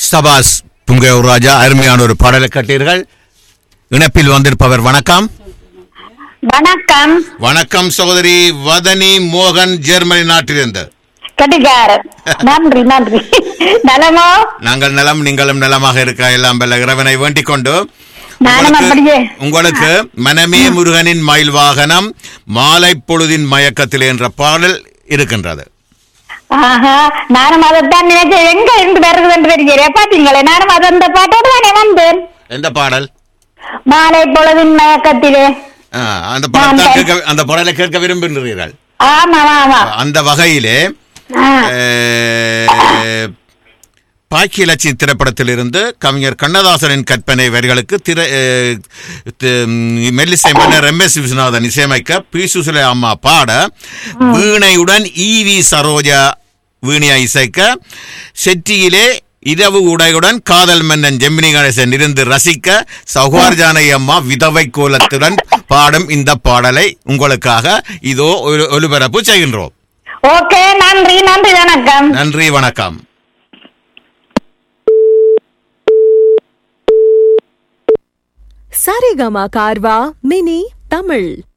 சபாஸ் புங்கையூர் ராஜா அருமையான ஒரு பாடலை கட்டீர்கள் இணைப்பில் வந்திருப்பவர் வணக்கம் வணக்கம் வணக்கம் சகோதரி வதனி மோகன் ஜெர்மனி நாட்டிலிருந்து கட்டிக்காரர் நன்றி நன்றி நலமோ நாங்கள் நலம் நீங்களும் நலமாக இருக்க எல்லாம் வல்ல இறைவனை வேண்டிக் கொண்டு நானும் உங்களுக்கு- அப்படியே. உங்களுக்கு மனமே முருகனின் மயில் வாகனம் மாலை பொழுதின் மயக்கத்தில் என்ற பாடல் இருக்கின்றது ஆஹா நானும் அதைத்தான் நினைச்சேன் எங்க இருந்து வருது என்று தெரிகிறேன் பாத்தீங்களே நானும் அது அந்த பாட்டோடு தானே வந்தேன் எந்த பாடல் மாலை பொழுதின் மயக்கத்திலே ஆ, அந்த பாடல் நான் கேட்க அந்த பாடலை கேட்க விரும்புகிறீர்கள் ஆமா ஆமா அந்த வகையிலே ஆ, அஹ், பாக்கியலட்சி திரைப்படத்திலிருந்து கவிஞர் கண்ணதாசனின் கற்பனை வரிகளுக்கு திரை அஹ், தி- ம், மெல்லிசை மன்னர் எம் எஸ் விஸ்வநாதன் இசையமைக்க பி சுசில அம்மா பாட வீணையுடன் ஈ வி சரோஜா வீணையை இசைக்க செட்டியிலே இரவு உடையுடன் காதல் மன்னன் ஜெமினி கணேசன் இருந்து ரசிக்க சௌகார் ஜானகி அம்மா விதவை கோலத்துடன் பாடும் இந்த பாடலை உங்களுக்காக இதோ ஒரு ஒலிபரப்பு செய்கின்றோம் ஓகே நன்றி நன்றி வணக்கம் நன்றி வணக்கம் சரிகமா கார்வா மினி தமிழ்